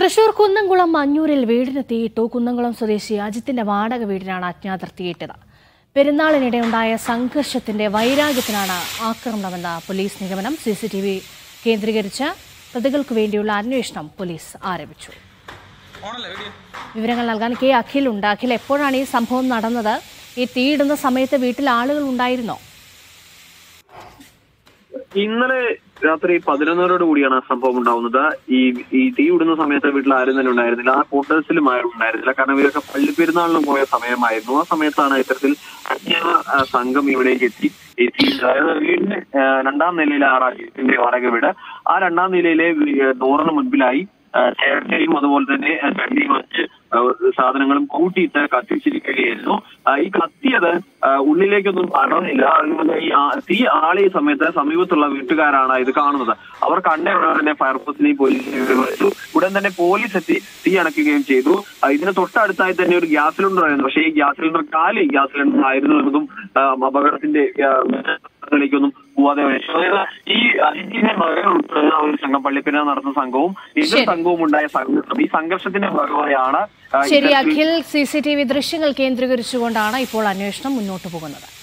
തൃശൂർ കുന്നംകുളം മഞ്ഞൂരിൽ വീടിന് തീയിട്ടു കുന്നംകുളം സ്വദേശി അജിത്തിന്റെ വാടക വീടിനാണ് അജ്ഞാതർ തീയിട്ടത് പെരുന്നാളിനിടെയുണ്ടായ സംഘർഷത്തിന്റെ വൈരാഗ്യത്തിനാണ് ആക്രമണമെന്ന പോലീസ് നിഗമനം സി സി ടി വി കേന്ദ്രീകരിച്ച് പ്രതികൾക്ക് വേണ്ടിയുള്ള അന്വേഷണം പോലീസ് ആരംഭിച്ചു വിവരങ്ങൾ നൽകാൻ കെ അഖിൽ ഉണ്ട് അഖിൽ എപ്പോഴാണ് ഈ സംഭവം നടന്നത് ഈ തീയിടുന്ന സമയത്ത് വീട്ടിൽ ആളുകൾ ഉണ്ടായിരുന്നോ ഇന്നലെ രാത്രി പതിനൊന്നരോട് കൂടിയാണ് സംഭവം ഉണ്ടാവുന്നത് ഈ ഈ തീ ഇടുന്ന സമയത്ത് വീട്ടിൽ ആരും തന്നെ ഉണ്ടായിരുന്നില്ല ആ ക്വാർട്ടേഴ്സിലും ആരും ഉണ്ടായിരുന്നില്ല കാരണം ഇവരൊക്കെ പള്ളിപ്പെരുന്നാളിന് പോയ സമയമായിരുന്നു ആ സമയത്താണ് ഇത്തരത്തിൽ അജ്ഞാത ആ, സംഘം ഇവിടേക്ക് എത്തി എത്തി അതായത് വീടിന്റെ ആ, രണ്ടാം നിലയിലെ ആ രാജ്യത്തിന്റെ വാടക വീട് ആ രണ്ടാം നിലയിലെ വീ- ഡോറിന് മുൻപിലായി ആ, ചേർച്ചയും അതുപോലെ തന്നെ ആ, ചണ്ടിയും വെച്ച് ആ, സാധനങ്ങളും കൂട്ടിയിട്ട് കത്തിച്ചിരിക്കുകയായിരുന്നു ആ, ഈ കത്തിയത് ആ, ഉള്ളിലേക്കൊന്നും പടർന്നില്ല അതുകൊണ്ട് ഈ ആ- തീ ആളിയ സമയത്ത് സമീപത്തുള്ള വീട്ടുകാരാണ് ഇത് കാണുന്നത് അവർ കണ്ട ഉടനെ തന്നെ ഫയർഫോഴ്സിനെയും പോലീസിനെയും വിളിച്ചു ഉടൻ തന്നെ പോലീസ് എത്തി തീ അണയ്ക്കുകയും ചെയ്തു ആ, ഇതിന് തൊട്ടടുത്തായി തന്നെ ഒരു ഗ്യാസ് സിലിണ്ടർ ആയിരുന്നു പക്ഷേ ഈ ഗ്യാസ് സിലിണ്ടർ കാലി ഗ്യാസ് സിലിണ്ടർ ആയിരുന്നു എന്നതും ആ, അപകടത്തിന്റെ ആ, ിലേക്കൊന്നും പോവാതെ വെച്ചു അതായത് ഈ അജിത്തിന്റെ മകൻ ഉൾപ്പെടുന്ന ഒരു സംഘം പള്ളിപ്പിന്ന നടത്തുന്ന സംഘവും എതിർ ശരി. സംഘവും ഉണ്ടായ സംഘർഷം ഈ സംഘർഷത്തിന്റെ ഭാഗമായാണ് ആ, ശരി ഇത്തരത്തിൽ Akhil C C T V ദൃശ്യങ്ങൾ കേന്ദ്രീകരിച്ചുകൊണ്ടാണ് ഇപ്പോൾ അന്വേഷണം മുന്നോട്ട് പോകുന്നത്